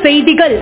செய்திகள்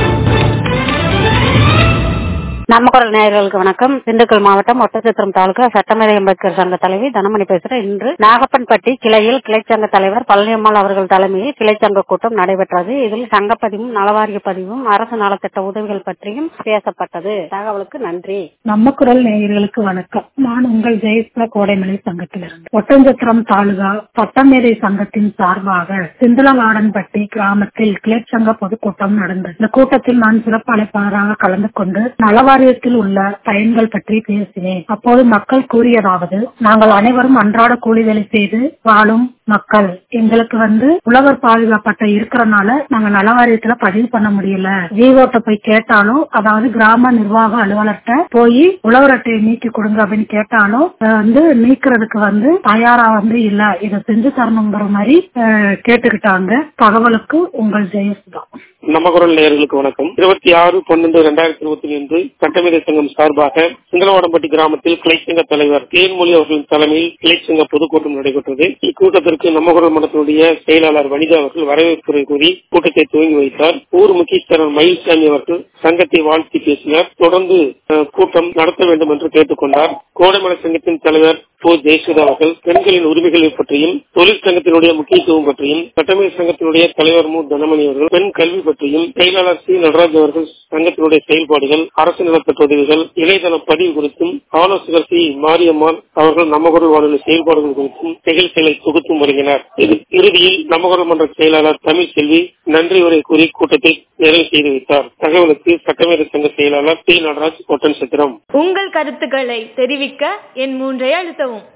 நம்ம குரல் நேயர்களுக்கு வணக்கம் திண்டுக்கல் மாவட்டம் ஒட்டச்சத்திரம் தாலுகா சட்டமேதை அம்பேத்கர் சங்க தலைவி தனமணி பேசுறேன் இன்று நாகப்பன்பட்டி கிளையில் கிளைச்சங்க தலைவர் பழனியம்மாள் அவர்கள் தலைமையில் கிளைச்சங்க கூட்டம் நடைபெற்றது இதில் சங்கப்பதிவும் நலவாரிய பதிவும் அரசு நலத்திட்ட உதவிகள் பற்றியும் பேசப்பட்டது தகவலுக்கு நன்றி நம்ம குரல் நேயர்களுக்கு வணக்கம் நான் உங்கள் ஜெயஸ்வர கோடைமலை சங்கத்திலிருந்து ஒட்டஞ்சத்திரம் தாலுகா சட்டமேதை சங்கத்தின் சார்பாக சிந்தலவாடன்பட்டி கிராமத்தில் கிளைச்சங்க பொதுக்கூட்டம் நடந்தது இந்த கூட்டத்தில் நான் சிறப்பு அழைப்பாளராக கலந்து கொண்டு நலவாரியத்தில் உள்ள பயன்கள் பற்றி பேசினேன் அப்போது மக்கள் கூறியதாவது நாங்கள் அனைவரும் அன்றாட கூலி வேலை செய்து வாழும் மக்கள் எங்களுக்கு வந்து உழவர் பாதுகாப்பட்ட இருக்கிறனால நாங்க நலவாரியத்துல பதிவு பண்ண முடியல ஜீவோட்ட போய் கேட்டாலும் அதாவது கிராம நிர்வாக அலுவலர்கிட்ட போய் உழவர் அட்டையை நீக்கி கொடுங்க அப்படின்னு கேட்டாலும் அஹ், வந்து நீக்கிறதுக்கு வந்து தயாரா வந்து இல்ல இதை செஞ்சு தரணுங்கிற மாதிரி அஹ், கேட்டுக்கிட்டாங்க தகவலுக்கு உங்கள் ஜெயசுதா நம்ம குரல் நேயர்களுக்கு வணக்கம் இருபத்தி ஆறு பன்னெண்டு இரண்டாயிரத்தி இருபத்தி ரெண்டு சட்டமேதை சங்கம் சார்பாக சிங்களவாடம்பட்டி கிராமத்தில் கிளைச்சங்க தலைவர் தேன்மொழி அவர்களின் தலைமையில் கிளைச்சங்க பொதுக்கூட்டம் நடைபெற்றது இக்கூட்டத்திற்கு நம்ம குரல் மன்றத்தினுடைய செயலாளர் வனிதா அவர்கள் வரவேற்புரை கூறி கூட்டத்தை துவங்கி வைத்தார் ஊர் முக்கியஸ்தரர் மயில்சாமி அவர்கள் சங்கத்தை வாழ்த்தி பேசினார் தொடர்ந்து அஹ், கூட்டம் நடத்த வேண்டும் என்று கேட்டுக்கொண்டார் கோடைமலை சங்கத்தின் தலைவர் போ ஜெயசுதா அவர்கள் பெண்களின் உரிமைகளை பற்றியும் தொழிற்சங்கத்தினுடைய முக்கியத்துவம் பற்றியும் சட்டமேதை சங்கத்தினுடைய தலைவர் மு தனமணி அவர்கள் பெண் கல்வி பற்றியும் செயலாளர் சி நடராஜ் அவர்கள் சங்கத்தினுடைய செயல்பாடுகள் அரசு நலத்திட்ட உதவிகள் இணையதள பதிவு குறித்தும் ஆலோசகர் சி மாரியம்மாள் அவர்கள் நம்ம குரல் வானொலி செயல்பாடுகள் குறித்தும் நிகழ்ச்சிகளை தொகுத்தும் வருகினர் இது- இறுதியில் நம்ம குரல் மன்ற செயலாளர் தமிழ் செல்வி நன்றி உரை கூறி கூட்டத்தை நிறைவு செய்து வைத்தார் தகவலுக்கு சட்டமேதை சங்க செயலாளர் சி நடராஜ் ஒட்டன் சித்திரம் உங்கள் கருத்துக்களை தெரிவிக்க என் மூன்றை அழுத்தவும்